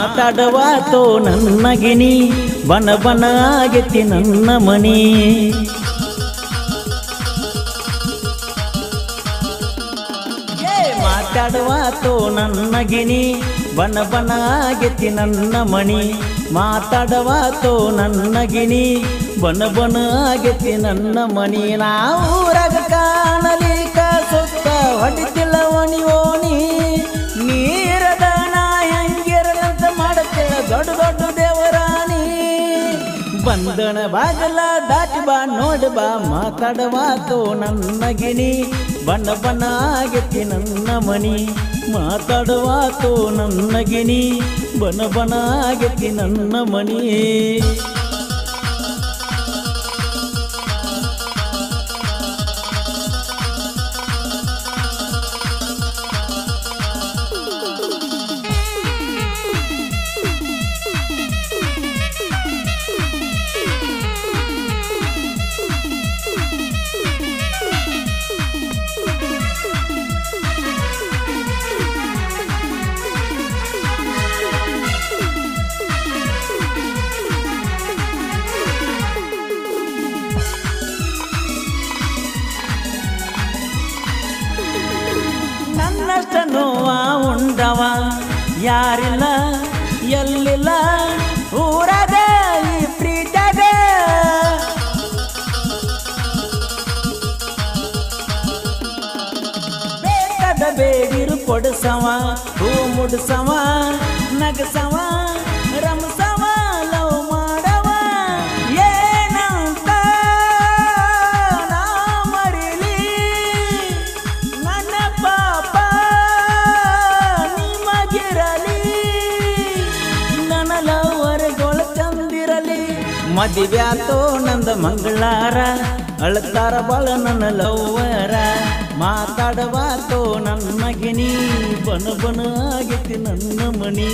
ಮಾತಾಡವಾತೋ ನನ್ನ ಗಿಣಿ ಬನ ಬನ ಆಗೈತಿ ನನ್ನ ಮಣಿ ಏ ಮಾತಾಡುವಾತೋ ನನ್ನ ಗಿಣಿ ಬನ ಬನ ಆಗೈತಿ ನನ್ನ ಮಣಿ ಮಾತಾಡವಾತೋ ನನ್ನ ಗಿಣಿ ಬನ ಬನ ಆಗೈತಿ ನನ್ನ ಮಣಿ ನಾವೂರಾಗ ಕಾಣಲಿಕ ಸುತ್ತ ಹೊಡಿತಿಲ್ಲ ಒಣಿ ಓಣಿ ನೀರದ ನಾ ಹೆಂಗಿರಲಂತ ಮಾಡತ್ತಿಲ್ಲ ದೊಡ್ಡ ದೊಡ್ಡ ದೇವರಾಣಿ ಬಂದಣ ಬಾಗಲ ದಾಟಿ ಬಾ ನೋಡ್ ಬಾ ಮಾತಾಡವಾತೋ ನನ್ನ ಗಿಣಿ ಬಣ್ಣ ಬಣ್ಣ ಆಗೈತಿ ನನ್ನ ಮಣಿ ಮಾತಾಡವಾತೋ ನನ್ನ ಗಿಣಿ ಬಣ ಬಣ ಆಗೈತಿ ನನ್ನ ಮಣಿ ನನ್ನಷ್ಟ ನೋವ ಉಂಡವ ಯಾರಿಲ್ಲ ಎಲ್ಲಿಲ್ಲ ಊರಾಗ ಈ ಪ್ರೀತಾಗ ಬೇಕಾದ ಬೇಡಿರು ಕೊಡಸವ ಹೂ ಮುಡ್ಸವ ನಗಸವ ರಮಸವ ಲವ್ ಮಾಡವ ಏನಂತ ನಾ ಮರಿಲಿ ನನ್ನ ಪಾಪ ನಿಮಗಿರಲಿ ನನ್ನ ಲವರ್ಗಳು ತಂದಿರಲಿ ಮದುವ್ಯಾತೋ ನಂದ ಮಂಗಳಾರ ಅಳ್ತಾರ ಬಾಳ ನನ್ನ ಲವ್ವರ ಮಾತಾಡವಾತೋ ನನ್ನ ಗಿಣಿ ಬನ ಬನ ಆಗೈತಿ ನನ್ನ ಮಣಿ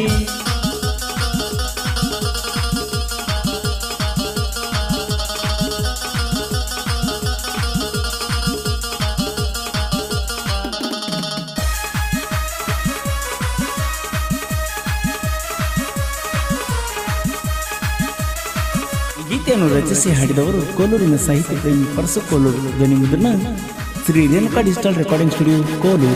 ಈ ಗೀತೆಯನ್ನು ರಚಿಸಿ ಹಾಡಿದವರು ಕೋಲೂರಿನ ಸಾಹಿತ್ಯ ಪ್ರೇಮಿ ಪರಸು ಕೋಲೂರು ಧ್ವನಿ ಮುದ್ರಣ Shri Renuka digital recording studio Kolur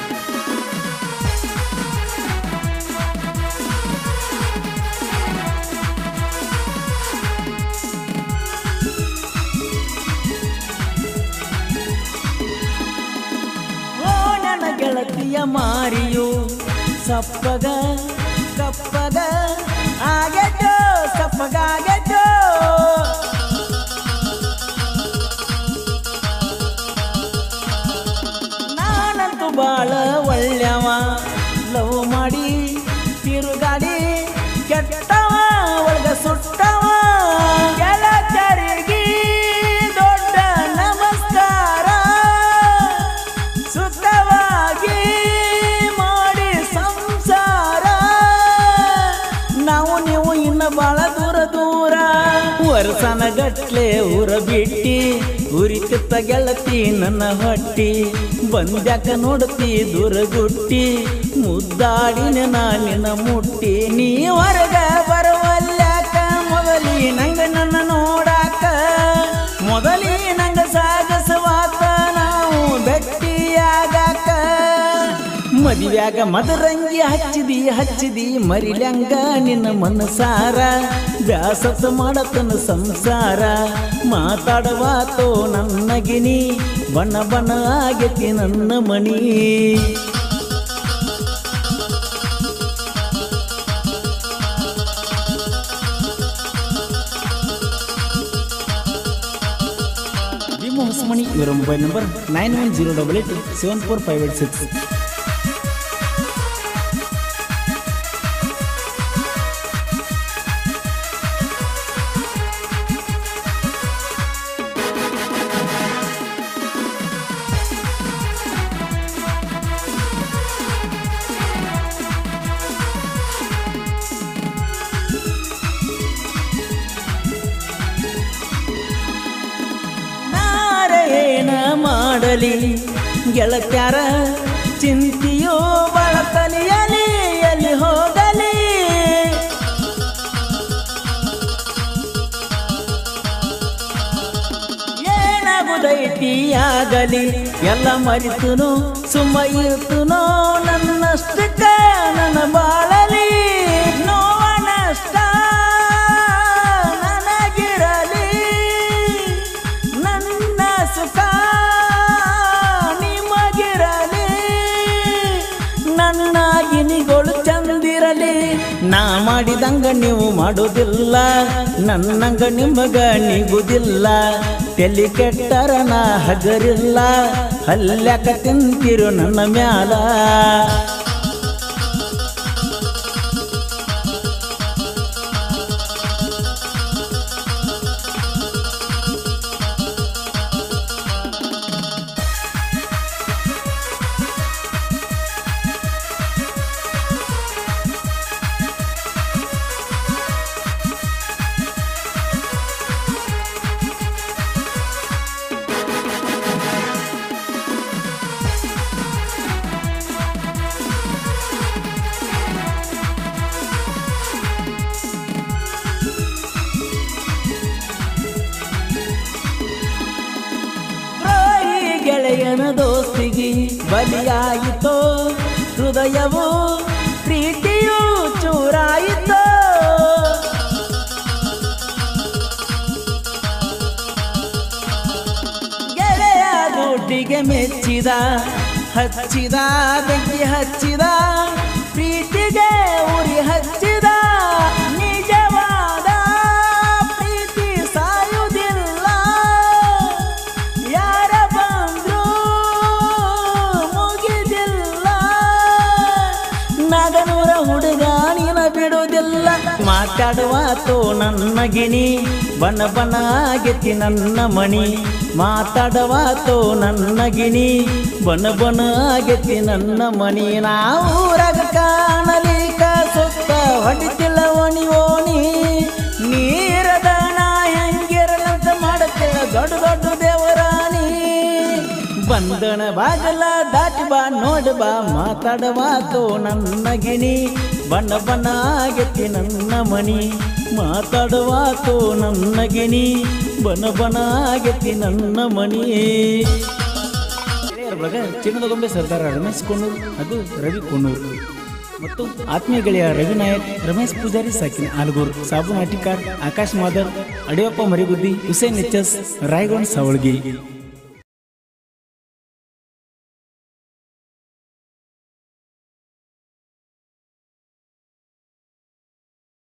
ಓ ನನ್ನ ಗೆಳತಿಯ ಮಾರಿಯು ಸಪ್ಪಗ ಕಪ್ಪಗ ಆಗೇಟೋ ಸಪ್ಪಗ ಆಗೇಟೋ ನಾನಂತೂ ಬಾಳ ಒಳ್ಳೆವ ಲವ್ ಮಾಡಿ ತಿರುಗಾಡಿ ಕೆಟ್ಟವ ಒಳಗ ಸುಟ್ಟವ ಗೆಳತರಿಗೆ ದೊಡ್ಡ ನಮಸ್ಕಾರ ಸುಖವಾಗಿ ಮಾಡಿ ಸಂಸಾರ ನಾವು ನೀವು ಇನ್ನು ಬಹಳ ದೂರ ದೂರ ವರ್ಷನ ಗಟ್ಲೆ ಊರ ಬಿಟ್ಟಿ ಉರಿತಿತ್ತ ಗೆಳತಿ ನನ್ನ ಹೊಟ್ಟಿ ಬಂದ್ಯಾಕ ನೋಡ್ತಿ ದೂರಗುಟ್ಟಿ ಮುದ್ದಾಡಿನ ನಾನಿನ ಮುಟ್ಟಿ ನೀ ಹೊರಗ ಬರುವಲ್ಯಾಕ ಮೊದಲಿ ನಂಗ ನನ್ನ ನೋಡಾಕ ಮೊದಲಿ ನಂಗ ಸಾಗಸವಾತ ನಾವು ಭಕ್ತಿಯಾಗಾಕ ಮದುವ್ಯಾಗ ಮದರಂಗಿ ಹಚ್ಚಿದಿ ಹಚ್ಚಿದಿ ಮರಿಲ್ಯಂಗ ನಿನ್ನ ಮನಸಾರ ಬ್ಯಾಸತ್ ಮಾಡತನ ಸಂಸಾರ ಮಾತಾಡವಾತೋ ನನ್ನ ಗಿಣಿ ಬಣ್ಣ ಬಣ್ಣ ಆಗೈತಿ ನನ್ನ ಮಣಿ ಭೀಮ ಹೊಸಮಣಿ ಇವರ mobile number nine one zero double eight seven four five eight six ನಾರೇನ ಮಾಡಲಿ ಗೆಳತ್ಯಾರ ಚಿಂತೆಯೋ ಬಳ ತಲೆಯಲಿ ಎಲ್ಲಿ ಹೋಗಲಿ ಆಗಲಿ ಎಲ್ಲ ಮರಿತುನು ಸುಮ್ಮ ಇರ್ತುನೋ ನನ್ನಷ್ಟಕ್ಕ ನನ್ನ ಬಾಳಲಿ ನೋವನಷ್ಟ ನನಗಿರಲಿ ನನ್ನ ಸುಖ ನಿಮಗಿರಲಿ ನನ್ನ ಗಿನಿಗಳು ಚಂದಿರಲಿ ನಾ ಮಾಡಿದಂಗ ನೀವು ಮಾಡೋದಿಲ್ಲ ನನ್ನಂಗ ನಿಮಗ ನಿಗುದಿಲ್ಲ ತೆಲಿ ಕೆಟ್ಟರ ನಾ ಹಗರಿಲ್ಲ ಹಲ್ಯಾಕ ತಿಂತಿರು ನನ್ನ ಮ್ಯಾಲ ರೋಯಿ ಗೆಳೆಯನ ದೋಸ್ತಿಗೆ ಬಲಿಯಾಯಿತೋ ಹೃದಯವು ಪ್ರೀತಿಯು ಚೂರಾಯಿತೋ ಗೆಳೆಯ ದುಡ್ಡಿಗೆ ಮೆಚ್ಚಿದ ಹಚ್ಚಿದ ಬೆಂಕಿ ಹಚ್ಚಿದ ಪ್ರೀತಿಗೆ ಉರಿ ಹಚ್ಚಿದ ನಿಜವಾದ ಪ್ರೀತಿ ಸಾಯುವುದಿಲ್ಲ ಯಾರ ಬಂದ್ರು ಮುಗಿದಿಲ್ಲ ನಗನೂರ ಹುಡುಗ ನೀನ ಬಿಡುವುದಿಲ್ಲ ಮಾತಾಡುವಾತು ನನ್ನ ಗಿಣಿ ಬಣ ಬಣ ಆಗೈತಿ ನನ್ನ ಮಣಿ ಮಾತಾಡವಾತು ನನ್ನ ಗಿಣಿ ಬಣ ಬಣ ಆಗೈತಿ ನನ್ನ ಮಣಿ ನಾವೂರಾಗ ಕಾಣಲಿಕ ಸುತ್ತ ಹೊಡಿತಿಲ್ಲ ಓಣಿ ಓಣಿ ನೀರದ ನಾ ಹೆಂಗಿರಲಂತ ಮಾಡುತ್ತಿಲ್ಲ ದೊಡ್ಡ ದೊಡ್ಡ ದೇವರಾಣಿ ಬಂಧನ ಬಾಗಲ ದಾಟಿ ಬಾ ನೋಡ ಬಾ ಮಾತಾಡವಾತು ನನ್ನ ಗಿಣಿ ಬಣ್ಣ ಬಣ್ಣ ಆಗೈತಿ ನನ್ನ ಮಣಿ ಮಾತಾಡವಾತು ನನ್ನ ಗಿಣಿ ಬಣ್ಣ ಬಣ್ಣ ಆಗೈತಿ ನನ್ನ ಮಣಿ ಗೆಳೆಯರ ಬಳಗ ಚಿನ್ನದ ಗೊಂಬೆ ಸರ್ದಾರ ರಮೇಶ್ ಕೊಣ್ಣೂರು ಹಾಗೂ ರವಿ ಕೊಣ್ಣೂರು ಮತ್ತು ಆತ್ಮೀಯ ಗೆಳೆಯ ರವಿ ನಾಯಕ್ ರಮೇಶ್ ಪೂಜಾರಿ ಸಾಕಿನ ಆಲಗೂರು ಸಾಬು ನಾಟಿಕಾರ್ ಆಕಾಶ್ ಮಾದರ್ ಅಡಿಯಪ್ಪ ಮರಿಗುದ್ದಿ ಹುಸೇನ್ ಎಚ್ ಎಸ್ ರಾಯಗೌಡ್ ಸಾವಳ್ಗಿ